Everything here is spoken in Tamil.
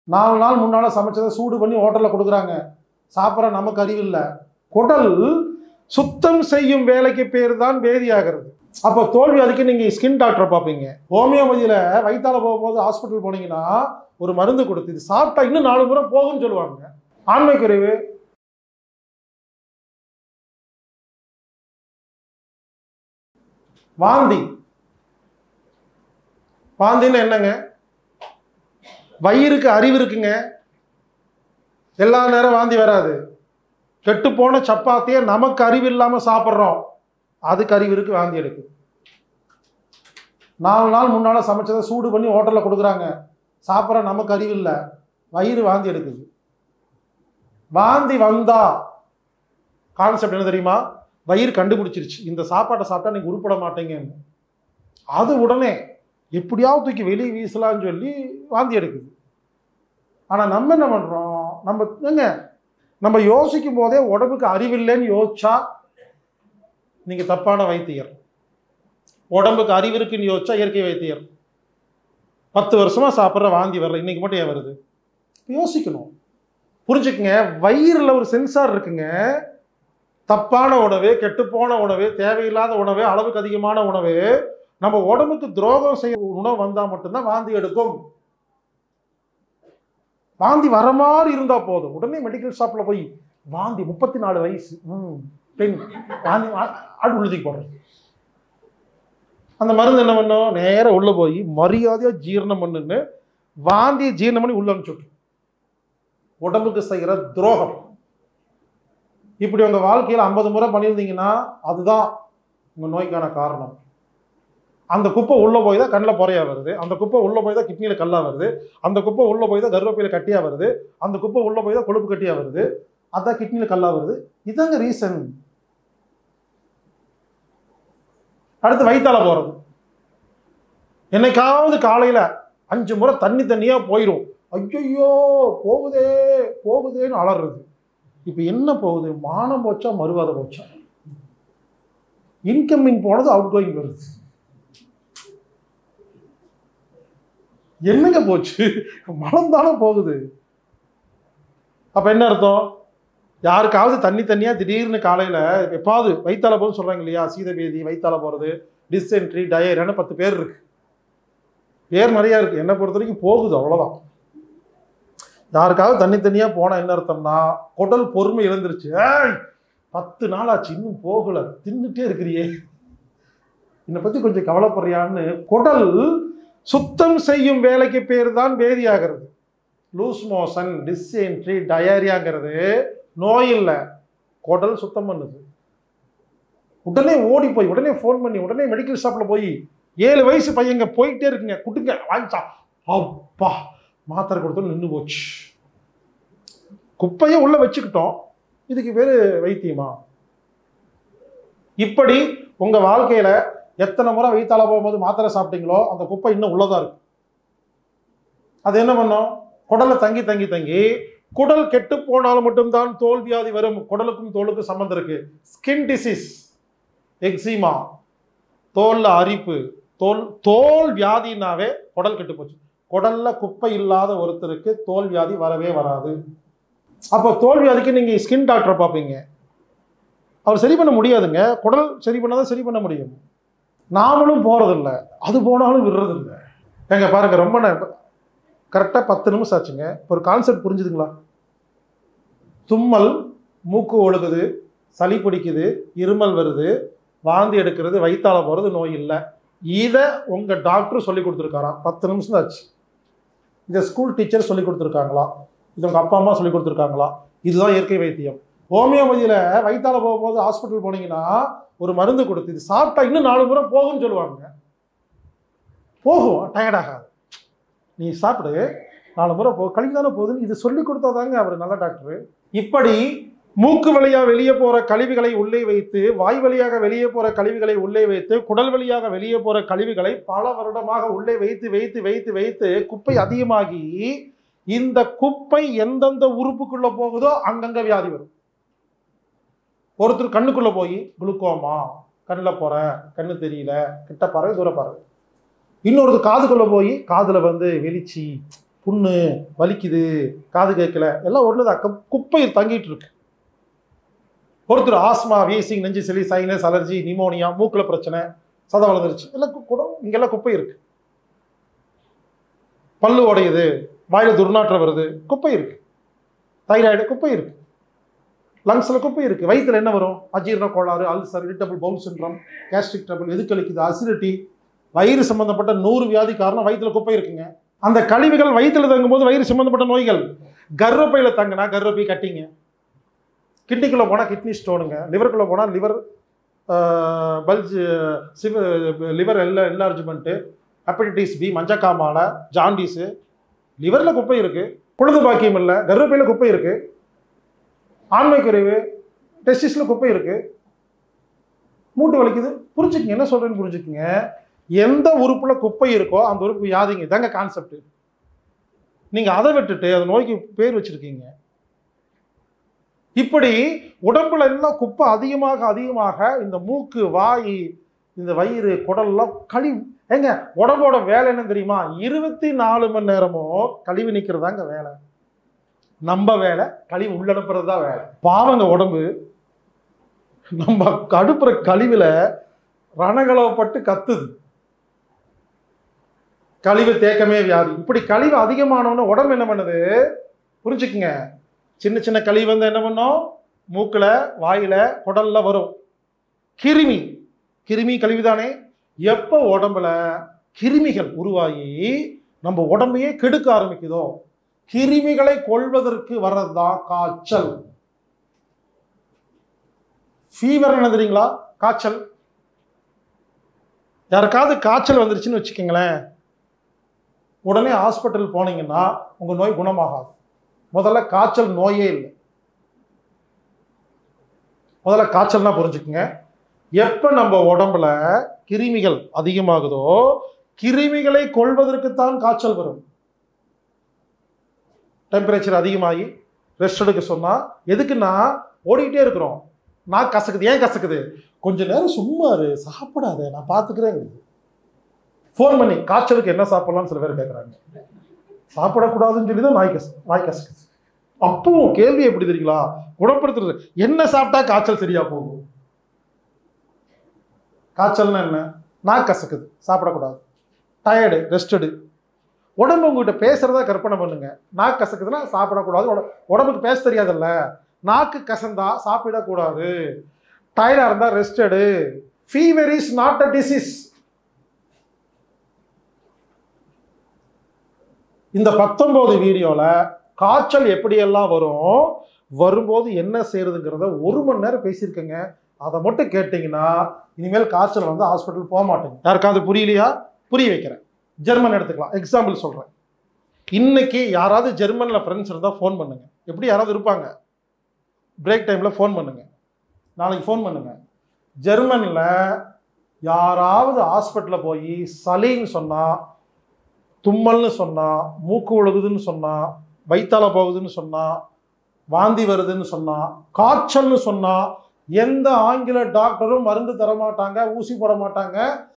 நாலு நாள் முன்னால் சமைச்சதை சூடு பண்ணி ஹோட்டலில் கொடுக்குறாங்க சாப்பிட்ற நமக்கு அறிவு இல்லை குடல் சுத்தம் செய்யும் வேலைக்கு பேர் தான் வேதியாகிறது அப்போ தோல்வி அதுக்கு நீங்கள் ஸ்கின் டாக்டரை பார்ப்பீங்க ஹோமியோபதியில் வயிற்றால போகும்போது ஹாஸ்பிட்டல் போனீங்கன்னா ஒரு மருந்து கொடுத்து இது சாப்பிட்டா இன்னும் நாலு முறை போகும்னு சொல்லுவாங்க ஆண்மை குறைவு வாந்தி வாந்தின்னு என்னங்க வயிறுக்கு அறிவு இருக்குங்க எல்லா நேரம் வாந்தி வராது கெட்டுப்போன சப்பாத்தியை நமக்கு அறிவு இல்லாமல் சாப்பிட்றோம் அதுக்கு அறிவு இருக்கு வாந்தி எடுக்கு நாலு நாள் முன்னால் சமைச்சதை சூடு பண்ணி ஹோட்டலில் கொடுக்குறாங்க சாப்பிட்ற நமக்கு அறிவு இல்லை வயிறு வாந்தி எடுக்குது வாந்தி வந்தா கான்செப்ட் என்ன தெரியுமா வயிறு கண்டுபிடிச்சிருச்சு இந்த சாப்பாட்டை சாப்பிட்டா நீங்க உருப்பட மாட்டீங்கன்னு அது உடனே எப்படியாவது தூக்கி வெளியே வீசலாம்னு சொல்லி வாந்தி எடுக்குது ஆனால் நம்ம என்ன பண்ணுறோம் நம்ம ஏங்க நம்ம யோசிக்கும் போதே உடம்புக்கு அறிவில்லைன்னு யோசிச்சா நீங்கள் தப்பான வைத்தியர் உடம்புக்கு அறிவு இருக்குன்னு யோசிச்சா இயற்கை வைத்தியர் பத்து வருஷமா சாப்பிட்ற வாந்தி வரல இன்னைக்கு மட்டும் ஏன் வருது யோசிக்கணும் புரிஞ்சுக்குங்க வயிறில் ஒரு சென்சார் இருக்குங்க தப்பான உணவு கெட்டுப்போன உணவு தேவையில்லாத உணவு அளவுக்கு அதிகமான உணவு நம்ம உடம்புக்கு துரோகம் செய்ய உணவு வந்தால் மட்டும்தான் வாந்தி எடுக்கும் வாந்தி வர மாதிரி இருந்தா போதும் உடனே மெடிக்கல் ஷாப்ல போய் வாந்தி முப்பத்தி நாலு வயசு ம் பெண் வாந்தி வா- ஆடு உழுதிக்கு போடுறது அந்த மருந்து என்ன பண்ணும் நேரா உள்ள போய் மரியாதையா ஜீரணம் பண்ணுன்னு வாந்தி ஜீரணம் பண்ணி உள்ள அனுப்பிச்சு விட்டுரும். உடம்புக்கு செய்கிற துரோகம் இப்படி உங்க வாழ்க்கையில் ஐம்பது முறை பண்ணியிருந்தீங்கன்னா அதுதான் உங்க நோய்க்கான காரணம் அந்த குப்பை உள்ள போய் தான் கண்ணில் பொறையா வருது அந்த குப்பை உள்ள போய் தான் கிட்னியில் கல்லா வருது அந்த குப்பை உள்ள போய் தான் கர்ப்பப்பையில கட்டியா வருது அந்த குப்பை உள்ள போய் தான் கொழுப்பு கட்டியா வருது அதான் கிட்னியில் கல்லா வருது இதாங்க ரீசன் அடுத்து வயித்தால போறது என்னைக்காவது காலையில அஞ்சு முறை தண்ணி தண்ணியா போயிடும் ஐயோ போகுதே போகுதேன்னு அலறுறது இப்போ என்ன போகுது மானம் போச்சா மறுவாத போச்சா இன்கமிங் போனது அவுட் கோயிங் வருது என்னங்க போச்சு மனம் தானே போகுது அப்ப என்ன அர்த்தம் யாருக்காவது தண்ணி தண்ணியா திடீர்னு காலையில எப்பாவது வயித்தால போகுதுன்னு சொல்றாங்க இல்லையா சீதபேதி வயித்தால போறது டிசென்ட்ரி டயரியான்னு பத்து பேர் இருக்கு பேர் நிறைய இருக்கு என்னை பொறுத்த வரைக்கும் போகுது அவ்வளவுதான் யாருக்காவது தண்ணி தண்ணியா போனா என்ன அர்த்தம்னா குடல் பொறுமை இழந்துருச்சு ஏய் பத்து நாள் ஆச்சு இன்னும் போகல தின்னுட்டே இருக்கிறியே என்னை பத்தி கொஞ்சம் கவலைப்படுறியான்னு குடல் சுத்தம் செய்யும் வேலைக்கு பேர் தான் வேதியாகிறது லூஸ் மோஷன் டிசென்ட்ரி டயரியாங்கிறது நோய் இல்லை குடல் சுத்தம் பண்ணுது உடனே ஓடி போய் உடனே ஃபோன் பண்ணி உடனே மெடிக்கல் ஷாப்ல போய் ஏழு வயசு பையங்க போயிட்டே இருக்குங்க குட்டுங்க வாங்கிச்சா அப்பா மாத்திரை கொடுத்தோம் நின்று போச்சு குப்பையை உள்ள வச்சுக்கிட்டோம் இதுக்கு பேரு வைத்தியமா இப்படி உங்க வாழ்க்கையில எத்தனை முறை வயிற்றால போகும்போது மாத்திரை சாப்பிட்டீங்களோ அந்த குப்பை இன்னும் உள்ளதா இருக்கு அது என்ன பண்ணும் குடல்ல தங்கி தங்கி தங்கி குடல் கெட்டு போனால் மட்டும்தான் தோல் வியாதி வரும் குடலுக்கும் தோலுக்கும் சம்மந்தம் இருக்கு ஸ்கின் டிசீஸ் எக்ஸிமா தோல்ல அரிப்பு தோல் தோல் வியாதினாவே குடல் கெட்டு போச்சு குடல்ல குப்பை இல்லாத ஒருத்தருக்கு தோல் வியாதி வரவே வராது அப்போ தோல் வியாதிக்கு நீங்க ஸ்கின் டாக்டரை பார்ப்பீங்க அவர் சரி பண்ண முடியாதுங்க குடல் சரி பண்ணாதான் சரி பண்ண முடியும் நாமளும் போறதில்ல அது போனாலும் விடுறதில்ல ஏங்க பாருங்க ரொம்ப கரெக்டாக பத்து நிமிஷம் ஆச்சுங்க ஒரு கான்செப்ட் புரிஞ்சுதுங்களா தும்மல் மூக்கு ஒழுகுது சளி பிடிக்குது இருமல் வருது வாந்தி எடுக்கிறது வயித்தால போகிறது நோய் இல்லை இதை உங்கள் டாக்டர் சொல்லி கொடுத்துருக்காராம் பத்து நிமிஷம் தான் ஆச்சு இதை ஸ்கூல் டீச்சர் சொல்லி கொடுத்துருக்காங்களா இது உங்கள் அப்பா அம்மா சொல்லி கொடுத்துருக்காங்களா இதுதான் இயற்கை வைத்தியம் ஹோமியோபதியில் வயித்தால போகும்போது ஹாஸ்பிட்டல் போனீங்கன்னா ஒரு மருந்து கொடுத்து இது சாப்பிட்டா இன்னும் நாலு முறை போகும்னு சொல்லுவாங்க போகும் டயர்ட் ஆகாது நீ சாப்பிடு நாலு முறை போ கழிவு தானே போகுதுன்னு இது சொல்லி கொடுத்தாதாங்க அவர் நல்ல டாக்டர் இப்படி மூக்கு வழியா வெளியே போற கழிவுகளை உள்ளே வைத்து வாய் வழியாக வெளியே போற கழிவுகளை உள்ளே வைத்து குடல் வழியாக வெளியே போற கழிவுகளை பல வருடமாக உள்ளே வைத்து வைத்து வைத்து வைத்து குப்பை அதிகமாகி இந்த குப்பை எந்தெந்த உறுப்புக்குள்ள போகுதோ அங்கங்க வியாதி வரும் ஒருத்தர் கண்ணுக்குள்ள போய் குளுக்கோமா கண்ணில் போறேன் கண்ணு தெரியல கிட்ட பறவை தூர பறவை இன்னொருத்தர் காதுக்குள்ள போய் காதுல வந்து வெளிச்சி புண்ணு வலிக்குது காது கேட்கல எல்லாம் ஒண்ணுதான் குப்- குப்பையில் தங்கிட்டு இருக்கு ஒருத்தர் ஆஸ்மா வீசிங் நெஞ்சு சளி சைனஸ் அலர்ஜி நிமோனியா மூக்குல பிரச்சனை சத வளர்ந்துருச்சு எல்லாம் கு- குடம் இங்கெல்லாம் குப்பை இருக்கு பல்லு உடையுது வாயில துர்நாற்றம் வருது குப்பை இருக்கு தைராய்டு குப்பை இருக்கு லங்ஸ்ல குப்பை இருக்கு வயித்துல என்ன வரும் அஜீரண கோளாறு ulcer irritable bowel syndrome gastric trouble எது கழிக்குது அசிடிட்டி வயிறு சம்பந்தப்பட்ட நூறு வியாதி காரணம் வயித்துல குப்பை இருக்குங்க அந்த கழிவுகள் வயித்துல தங்கும்போது வயிறு சம்பந்தப்பட்ட நோய்கள் கர்ப்பப்பையில தங்கினா கர்ப்பப்பை கட்டிங்க கிட்னிக்குள்ள போனா கிட்னி ஸ்டோனுங்க லிவருக்குள்ள போனா லிவர் பல்ஜ் சிவ லிவர் எல்லா என்லார்ஜ்மெண்ட்டு ஹெப்படைட்டிஸ் பி மஞ்சக்காமால ஜாண்டிஸு லிவரில் குப்பை இருக்கு பொழுது பாக்கியம் இல்லை கர்ப்பப்பையில் குப்பை இருக்கு ஆண்மை குறைவு டெஸ்டிஸில் குப்பை இருக்கு மூட்டு வலிக்குது புரிஞ்சுக்குங்க என்ன சொல்றேன்னு புரிஞ்சுக்குங்க எந்த உறுப்புல குப்பை இருக்கோ அந்த உறுப்பு வியாதிங்க இதாங்க கான்செப்ட் நீங்க அதை விட்டுட்டு அந்த நோய்க்கு பேர் வச்சிருக்கீங்க இப்படி உடம்புல எல்லாம் குப்பை அதிகமாக அதிகமாக இந்த மூக்கு வாய் இந்த வயிறு குடல்லாம் கழிவு ஏங்க உடம்போட வேலை என்ன தெரியுமா இருபத்தி நாலு மணி நேரமும் கழிவு நிற்கிறதாங்க வேலை நம்ம வேலை கழிவு உள்ளனுப்புறது தான் வேலை பாவங்க உடம்பு நம்ம அடுப்புற கழிவுல ரணகளவப்பட்டு கத்துது கழிவு தேக்கமே வியாதி இப்படி கழிவு அதிகமானவன உடம்பு என்ன பண்ணுது புரிஞ்சுக்குங்க சின்ன சின்ன கழிவு வந்து என்ன பண்ணும் மூக்குல வாயில குடல்ல வரும் கிருமி கிருமி கழிவுதானே எப்போ உடம்புல கிருமிகள் உருவாகி நம்ம உடம்பையே கெடுக்க ஆரம்பிக்குதோ கிருமிகளை கொள்வதற்கு வர்றதுதான் காய்ச்சல் ஃபீவர் என்ன தெரியுங்களா காய்ச்சல் யாருக்காவது காய்ச்சல் வந்துருச்சுன்னு வச்சுக்கோங்களேன் உடனே ஹாஸ்பிட்டல் போனீங்கன்னா உங்க நோய் குணமாகாது முதல்ல காய்ச்சல் நோயே இல்லை முதல்ல காய்ச்சல்னா புரிஞ்சுக்குங்க எப்ப நம்ம உடம்புல கிருமிகள் அதிகமாகுதோ கிருமிகளை கொள்வதற்குத்தான் காய்ச்சல் வரும் டெம்பரேச்சர் அதிகமாகி ரெஸ்ட் எடுக்க சொன்னா எதுக்குன்னா ஓடிக்கிட்டே இருக்கிறோம் நான் கசக்குது ஏன் கசக்குது கொஞ்ச நேரம் சும்மா இரு சாப்பிடாத நான் பார்த்துக்கிறேன் ஃபோன் பண்ணி காய்ச்சலுக்கு என்ன சாப்பிடலாம்னு சில பேர் கேட்குறாங்க சாப்பிடக்கூடாதுன்னு சொல்லி தான் நாய் கச நாய் கசக்குது அப்பவும் கேள்வி எப்படி தெரியுங்களா குணப்படுத்துறது என்ன சாப்பிட்டா காய்ச்சல் சரியா போகும் காய்ச்சல்னா என்ன நாக்கு கசக்குது சாப்பிடக்கூடாது டயர்டு ரெஸ்ட் எடு உடம்பு உங்ககிட்ட பேசுறதா கற்பனை பண்ணுங்க நாக்கு கசக்குதுன்னா சாப்பிடக்கூடாது உட- உடம்புக்கு பேச தெரியாதுல்ல நாக்கு கசந்தா சாப்பிடக்கூடாது டயர்டா இருந்தா ரெஸ்ட் எடு fever is not a disease இந்த பத்தொன்பது வீடியோல காய்ச்சல் எப்படியெல்லாம் வரும் வரும்போது என்ன செய்யறதுங்கிறத ஒரு மணி நேரம் பேசியிருக்கேங்க அதை மட்டும் கேட்டிங்கன்னா இனிமேல் காய்ச்சல் வந்து ஹாஸ்பிட்டல் போக மாட்டேங்க யாருக்காவது புரியலையா புரிய வைக்கிறேன் ஜெர்மன் எடுத்துக்கலாம் எக்ஸாம்பிள் சொல்கிறேன் இன்னைக்கு யாராவது ஜெர்மனில் ஃப்ரெண்ட்ஸ் இருந்தால் ஃபோன் பண்ணுங்க எப்படி யாராவது இருப்பாங்க பிரேக் டைமில் ஃபோன் பண்ணுங்க நாளைக்கு ஃபோன் பண்ணுங்க ஜெர்மனில் யாராவது ஹாஸ்பிட்டலில் போய் சளின்னு சொன்னால் தும்மல்னு சொன்னால் மூக்கு ஒழுகுதுன்னு சொன்னால் வயித்தால போகுதுன்னு சொன்னால் வாந்தி வருதுன்னு சொன்னால் காய்ச்சல்னு சொன்னால் எந்த ஆங்கில டாக்டரும் மருந்து தர மாட்டாங்க ஊசி போட மாட்டாங்க